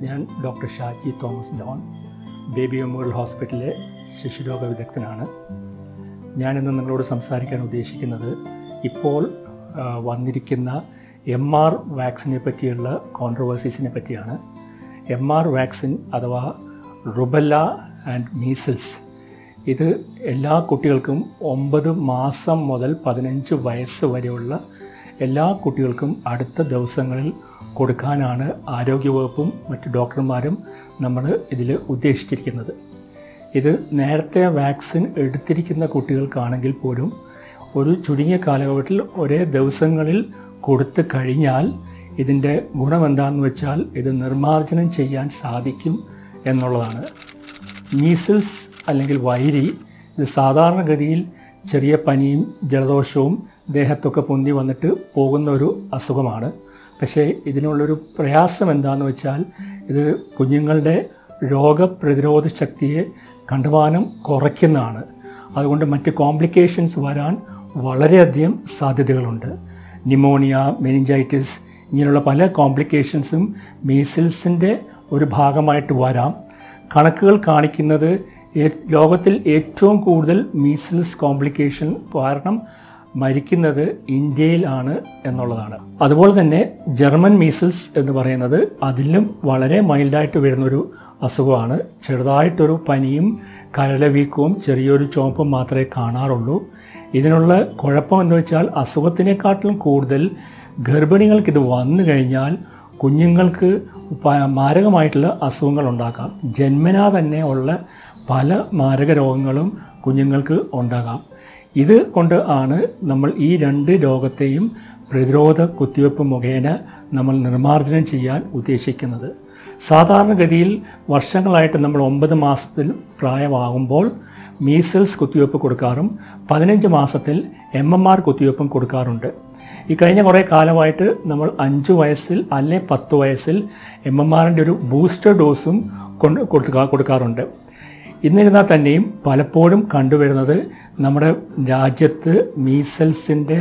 ഞാൻ doctor Shaji Thomas John Baby memorial ഹോസ്പിറ്റലിലെ ശിശുരോഗ വിദഗ്ധനാണ് ഞാനിന്ന് നിങ്ങളോട് സംസാരിക്കാൻ ഉദ്ദേശിക്കുന്നത് ഇപ്പോൾ ആ, വന്നിരിക്കുന്ന എം ആർ വാക്സിനെ പറ്റിയുള്ള കോൺട്രവേഴ്സീസിനെ പറ്റിയാണ് എം ആർ വാക്സിൻ അഥവാ റുബല്ല ആൻഡ് മീസിൽസ് ഇത് എല്ലാ കുട്ടികൾക്കും ഒമ്പത് മാസം മുതൽ പതിനഞ്ച് വയസ്സ് വരെയുള്ള എല്ലാ കുട്ടികൾക്കും അടുത്ത ദിവസങ്ങളിൽ കൊടുക്കാനാണ് ആരോഗ്യവകുപ്പും മറ്റ് ഡോക്ടർമാരും നമ്മൾ ഇതിൽ ഉദ്ദേശിച്ചിരിക്കുന്നത് ഇത് നേരത്തെ വാക്സിൻ എടുത്തിരിക്കുന്ന കുട്ടികൾക്കാണെങ്കിൽ പോലും ഒരു ചുരുങ്ങിയ കാലഘട്ടത്തിൽ ഒരേ ദിവസങ്ങളിൽ കൊടുത്തു കഴിഞ്ഞാൽ ഇതിൻ്റെ ഗുണമെന്താണെന്ന് വെച്ചാൽ ഇത് നിർമ്മാർജ്ജനം ചെയ്യാൻ സാധിക്കും എന്നുള്ളതാണ് മീസിൽസ് അല്ലെങ്കിൽ വൈരി ഇത് സാധാരണഗതിയിൽ ചെറിയ പനിയും ജലദോഷവും ദേഹത്തൊക്കെ പൊന്തി വന്നിട്ട് പോകുന്ന ഒരു അസുഖമാണ് പക്ഷേ ഇതിനുള്ളൊരു പ്രയാസം എന്താണെന്ന് വെച്ചാൽ ഇത് കുഞ്ഞുങ്ങളുടെ രോഗപ്രതിരോധ ശക്തിയെ കണ്ടുവാനം കുറയ്ക്കുന്നതാണ് അതുകൊണ്ട് മറ്റ് കോംപ്ലിക്കേഷൻസ് വരാൻ വളരെയധികം സാധ്യതകളുണ്ട് നിമോണിയ മെനിഞ്ചൈറ്റിസ് ഇങ്ങനെയുള്ള പല കോംപ്ലിക്കേഷൻസും മീസിൽസിൻ്റെ ഒരു ഭാഗമായിട്ട് വരാം കണക്കുകൾ കാണിക്കുന്നത് ഏ- ലോകത്തിൽ ഏറ്റവും കൂടുതൽ മീസിൽസ് കോംപ്ലിക്കേഷൻ കാരണം മരിക്കുന്നത് ഇന്ത്യയിലാണ് എന്നുള്ളതാണ് അതുപോലെ തന്നെ ജർമ്മൻ മീസിൽസ് എന്ന് പറയുന്നത് അതിലും വളരെ മൈൽഡായിട്ട് വരുന്നൊരു അസുഖമാണ് ചെറുതായിട്ടൊരു പനിയും കരളവീക്കവും ചെറിയൊരു ചുവപ്പും മാത്രമേ കാണാറുള്ളൂ ഇതിനുള്ള കുഴപ്പം എന്ന് വെച്ചാൽ അസുഖത്തിനെക്കാട്ടിലും കൂടുതൽ ഗർഭിണികൾക്ക് ഇത് വന്നു കഴിഞ്ഞാൽ കുഞ്ഞുങ്ങൾക്ക് പ- മാരകമായിട്ടുള്ള അസുഖങ്ങൾ ഉണ്ടാക്കാം ജന്മനാ തന്നെ ഉള്ള പല മാരക രോഗങ്ങളും കുഞ്ഞുങ്ങൾക്ക് ഉണ്ടാകാം ഇത് കൊണ്ട് ആണ് നമ്മൾ ഈ രണ്ട് രോഗത്തെയും പ്രതിരോധ കുത്തിവയ്പ്പ് മുഖേന നമ്മൾ നിർമ്മാർജ്ജനം ചെയ്യാൻ ഉദ്ദേശിക്കുന്നത് സാധാരണഗതിയിൽ വർഷങ്ങളായിട്ട് നമ്മൾ ഒമ്പത് മാസത്തിൽ പ്രായമാകുമ്പോൾ മീസിൽസ് കുത്തിവയ്പ്പ് കൊടുക്കാറും പതിനഞ്ച് മാസത്തിൽ എം എം ആർ കുത്തിവയ്പ്പും കൊടുക്കാറുണ്ട് ഈ കഴിഞ്ഞ കുറേ കാലമായിട്ട് നമ്മൾ അഞ്ച് വയസ്സിൽ അല്ലെ പത്ത് വയസ്സിൽ എം എം ആറിൻ്റെ ഒരു ബൂസ്റ്റർ ഡോസും കൊണ്ട് കൊടുക്കുക കൊടുക്കാറുണ്ട് എന്നിരുന്നാൽ തന്നെയും പലപ്പോഴും കണ്ടുവരുന്നത് നമ്മുടെ രാജ്യത്ത് മീസൽസിൻ്റെ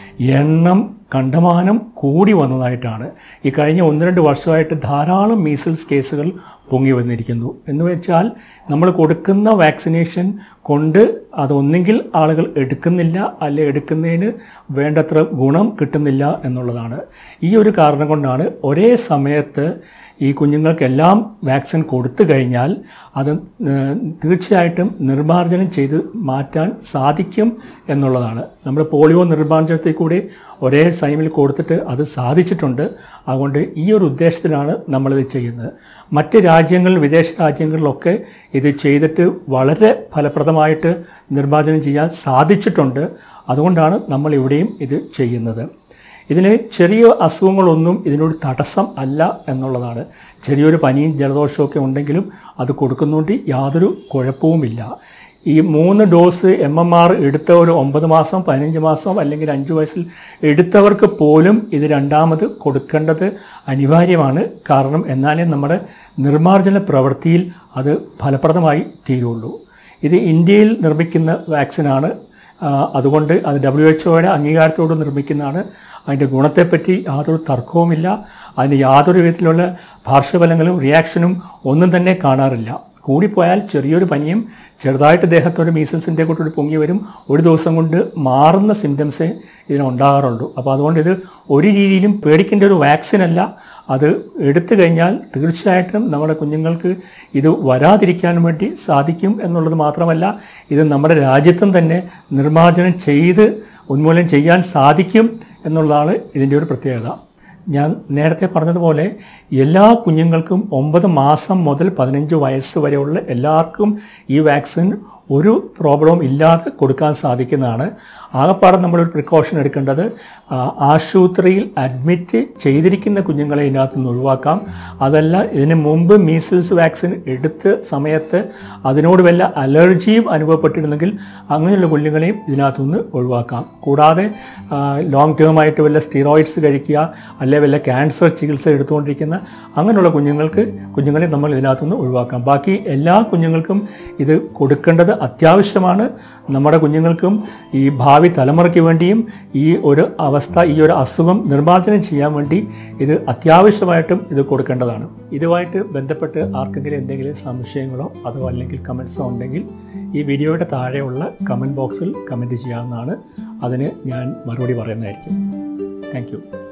എണ്ണം കണ്ടമാനം കൂടി വന്നതായിട്ടാണ് ഈ കഴിഞ്ഞ ഒന്ന് രണ്ട് വർഷമായിട്ട് ധാരാളം മീസൽസ് കേസുകൾ പൊങ്ങി വന്നിരിക്കുന്നു എന്ന് വെച്ചാൽ നമ്മൾ കൊടുക്കുന്ന വാക്സിനേഷൻ കൊണ്ട് അതൊന്നെങ്കിൽ ആളുകൾ എടുക്കുന്നില്ല അല്ലെ എടുക്കുന്നതിന് വേണ്ടത്ര ഗുണം കിട്ടുന്നില്ല എന്നുള്ളതാണ് ഈ ഒരു കാരണം കൊണ്ടാണ് ഒരേ സമയത്ത് ഈ കുഞ്ഞുങ്ങൾക്കെല്ലാം വാക്സിൻ കൊടുത്തു കഴിഞ്ഞാൽ അത് ഏഹ്, തീർച്ചയായിട്ടും നിർമ്മാർജ്ജനം ചെയ്ത് മാറ്റാൻ സാധിക്കും എന്നുള്ളതാണ് നമ്മൾ പോളിയോ നിർമ്മാർജ്ജനത്തിൽ കൂടി ഒരേ ടൈമിൽ കൊടുത്തിട്ട് അത് സാധിച്ചിട്ടുണ്ട് അതുകൊണ്ട് ഈ ഒരു ഉദ്ദേശത്തിലാണ് നമ്മളിത് ചെയ്യുന്നത് മറ്റ് രാജ്യങ്ങളിൽ വിദേശ രാജ്യങ്ങളിലൊക്കെ ഇത് ചെയ്തിട്ട് വളരെ ഫലപ്രദമായിട്ട് നിർമ്മാർജ്ജനം ചെയ്യാൻ സാധിച്ചിട്ടുണ്ട് അതുകൊണ്ടാണ് നമ്മൾ ഇവിടെയും ഇത് ചെയ്യുന്നത് ഇതിന് ചെറിയ അസുഖങ്ങളൊന്നും ഇതിനോട് തടസ്സം അല്ല എന്നുള്ളതാണ് ചെറിയൊരു പനിയും ജലദോഷവും ഒക്കെ ഉണ്ടെങ്കിലും അത് കൊടുക്കുന്നതുകൊണ്ട് യാതൊരു കുഴപ്പവുമില്ല ഈ മൂന്ന് ഡോസ് എം എം ആർ എടുത്ത ഒരു ഒമ്പത് മാസം പതിനഞ്ച് മാസം അല്ലെങ്കിൽ അഞ്ച് വയസ്സിൽ എടുത്തവർക്ക് പോലും ഇത് രണ്ടാമത് കൊടുക്കേണ്ടത് അനിവാര്യമാണ് കാരണം എന്നാലേ നമ്മുടെ നിർമ്മാർജ്ജന പ്രവൃത്തിയിൽ അത് ഫലപ്രദമായി തീരുള്ളൂ ഇത് ഇന്ത്യയിൽ നിർമ്മിക്കുന്ന വാക്സിനാണ് ആ, അതുകൊണ്ട് അത് ഡബ്ല്യു എച്ച് ഒയുടെ അംഗീകാരത്തോട് നിർമ്മിക്കുന്നതാണ് അതിൻ്റെ ഗുണത്തെപ്പറ്റി യാതൊരു തർക്കവുമില്ല അതിന് യാതൊരു വിധത്തിലുള്ള പാർശ്വഫലങ്ങളും റിയാക്ഷനും ഒന്നും തന്നെ കാണാറില്ല കൂടിപ്പോയാൽ ചെറിയൊരു പനിയും ചെറുതായിട്ട് ദേഹത്തൊരു മീസൽസിൻ്റെ കൂട്ടൊരു പൊങ്ങി വരും ഒരു ദിവസം കൊണ്ട് മാറുന്ന സിംറ്റംസേ ഇതിന് ഉണ്ടാകാറുള്ളൂ അപ്പോൾ അതുകൊണ്ട് ഇത് ഒരു രീതിയിലും പേടിക്കേണ്ട ഒരു വാക്സിൻ അല്ല അത് എടുത്തു കഴിഞ്ഞാൽ തീർച്ചയായിട്ടും നമ്മുടെ കുഞ്ഞുങ്ങൾക്ക് ഇത് വരാതിരിക്കാൻ വേണ്ടി സാധിക്കും എന്നുള്ളത് മാത്രമല്ല ഇത് നമ്മുടെ രാജ്യത്തും തന്നെ നിർമ്മാർജ്ജനം ചെയ്ത് ഉന്മൂലനം ചെയ്യാൻ സാധിക്കും എന്നുള്ളതാണ് ഇതിൻ്റെ ഒരു പ്രത്യേകത ഞാൻ നേരത്തെ പറഞ്ഞതുപോലെ എല്ലാ കുഞ്ഞുങ്ങൾക്കും ഒമ്പത് മാസം മുതൽ പതിനഞ്ച് വയസ്സ് വരെയുള്ള എല്ലാവർക്കും ഈ വാക്സിൻ ഒരു പ്രോബ്ലവും ഇല്ലാതെ കൊടുക്കാൻ സാധിക്കുന്നതാണ് ആകപ്പാടെ നമ്മളൊരു പ്രിക്കോഷൻ എടുക്കേണ്ടത് ആ, ആശുപത്രിയിൽ അഡ്മിറ്റ് ചെയ്തിരിക്കുന്ന കുഞ്ഞുങ്ങളെ ഇതിനകത്ത് നിന്ന് ഒഴിവാക്കാം അതല്ല ഇതിന് മുമ്പ് മീസിൽസ് വാക്സിൻ എടുത്ത സമയത്ത് അതിനോട് വല്ല അലർജിയും അനുഭവപ്പെട്ടിരുന്നെങ്കിൽ അങ്ങനെയുള്ള കുഞ്ഞുങ്ങളെയും ഇതിനകത്തുനിന്ന് ഒഴിവാക്കാം കൂടാതെ ലോങ് ടേം ആയിട്ട് വല്ല സ്റ്റിറോയിഡ്സ് കഴിക്കുക അല്ലെ വല്ല ക്യാൻസർ ചികിത്സ എടുത്തുകൊണ്ടിരിക്കുന്ന അങ്ങനെയുള്ള കുഞ്ഞുങ്ങൾക്ക് കുഞ്ഞുങ്ങളെ നമ്മൾ ഇതിനകത്തുനിന്ന് ഒഴിവാക്കാം ബാക്കി എല്ലാ കുഞ്ഞുങ്ങൾക്കും ഇത് കൊടുക്കേണ്ടത് അത്യാവശ്യമാണ് നമ്മുടെ കുഞ്ഞുങ്ങൾക്കും ഈ ഭാവി ഭാവി തലമുറയ്ക്ക് വേണ്ടിയും ഈ ഒരു അവസ്ഥ ഈ ഒരു അസുഖം നിർമ്മാർജ്ജനം ചെയ്യാൻ വേണ്ടി ഇത് അത്യാവശ്യമായിട്ടും ഇത് കൊടുക്കേണ്ടതാണ് ഇതുമായിട്ട് ബന്ധപ്പെട്ട് ആർക്കെങ്കിലും എന്തെങ്കിലും സംശയങ്ങളോ അതോ അല്ലെങ്കിൽ കമൻസോ ഉണ്ടെങ്കിൽ ഈ വീഡിയോയുടെ താഴെയുള്ള കമൻറ്റ് ബോക്സിൽ കമൻറ്റ് ചെയ്യാവുന്നതാണ് അതിന് ഞാൻ മറുപടി പറയുന്നതായിരിക്കും താങ്ക് യു